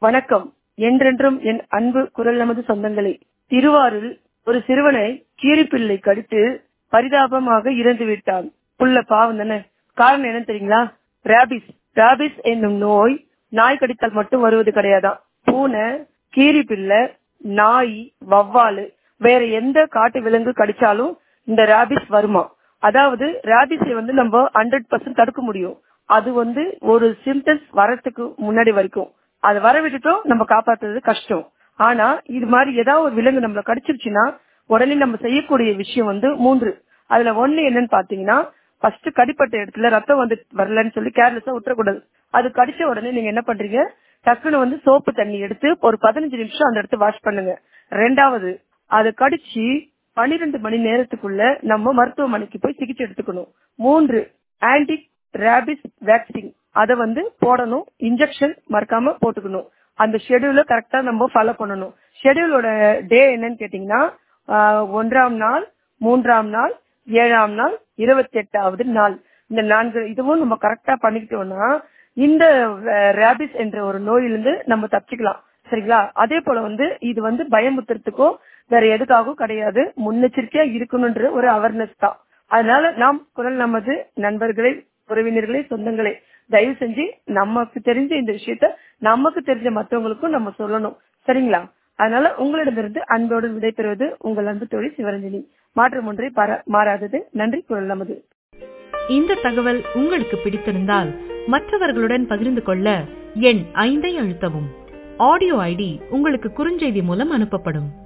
வணக்கம் என்றென்றும் என் அன்பு குரல் நமது சொந்தங்களே திருவாரூரில் ஒரு சிறுவனை கீரிப்பிள்ளை கடித்து பரிதாபமாக இறந்து விட்டான் புள்ள பாவம் தானே காரணம் என்ன தெரியுங்களா ராபிஸ் ராபிஸ் என்னும் நோய் நாய் கடித்தால் மட்டும் வருவது கிடையாதான் பூனை கீரிப்பிள்ளை நாய் வவ்வாலு வேற எந்த காட்டு விலங்கு கடிச்சாலும் இந்த ராபிஸ் வருமா அதாவது ராபிஸை வந்து நம்ம ஹண்ட்ரட் பர்சன்ட் தடுக்க முடியும் அது வந்து ஒரு சிம்டம்ஸ் வரத்துக்கு முன்னாடி வரைக்கும் அது வர விட்டுட்டோம் நம்ம காப்பாத்துறது கஷ்டம் ஆனா இது மாதிரி ஏதாவது ஒரு விலங்கு நம்மள கடிச்சிருச்சுன்னா உடனே நம்ம செய்யக்கூடிய விஷயம் வந்து மூன்று அதுல ஒண்ணு என்னன்னு பாத்தீங்கன்னா ஃபர்ஸ்ட் கடிப்பட்ட இடத்துல ரத்தம் வந்து வரலன்னு சொல்லி கேர்லெஸ்ஸா விட்டுறக்கூடாது அது கடிச்ச உடனே நீங்க என்ன பண்றீங்க டக்குன்னு வந்து சோப்பு தண்ணி எடுத்து ஒரு பதினஞ்சு நிமிஷம் அந்த இடத்த வாஷ் பண்ணுங்க ரெண்டாவது அது கடிச்சு பன்னிரெண்டு மணி நேரத்துக்குள்ள நம்ம மருத்துவமனைக்கு போய் சிகிச்சை எடுத்துக்கணும் மூன்று ஆன்டி ரேபிஸ் வேக்சின் அதை வந்து போடணும் இன்ஜெக்ஷன் மறக்காம போட்டுக்கணும் அந்த ஷெடியூல கரெக்டா நம்ம ஃபாலோ பண்ணணும் ஷெடியூலோட டே என்னன்னு கேட்டீங்கன்னா ஒன்றாம் நாள் மூன்றாம் நாள் ஏழாம் நாள் இருபத்தி எட்டாவது நாள் இந்த நான்கு இதுவும் நம்ம கரெக்டா பண்ணிக்கிட்டோம்னா இந்த ரேபிஸ் என்ற ஒரு நோயிலிருந்து நம்ம தப்பிச்சுக்கலாம் சரிங்களா அதே போல வந்து இது வந்து பயமுத்துறதுக்கோ வேற எதுக்காகவும் கிடையாது முன்னெச்சரிக்கையா இருக்கணும்ன்ற ஒரு அவேர்னஸ் தான் அதனால நாம் குரல் நமது நண்பர்களே உறவினர்களே சொந்தங்களே தயவு செஞ்சு நமக்கு தெரிஞ்ச இந்த விஷயத்த நமக்கு தெரிஞ்ச மற்றவங்களுக்கும் நம்ம சொல்லணும் சரிங்களா அதனால உங்களிடமிருந்து அன்போடு விடைபெறுவது உங்கள் அன்பு தொழில் சிவரஞ்சனி மாற்றம் ஒன்றை மாறாதது நன்றி குரல் நமது இந்த தகவல் உங்களுக்கு பிடித்திருந்தால் மற்றவர்களுடன் பகிர்ந்து கொள்ள எண் ஐந்தை அழுத்தவும் ஆடியோ ஐடி உங்களுக்கு குறுஞ்செய்தி மூலம் அனுப்பப்படும்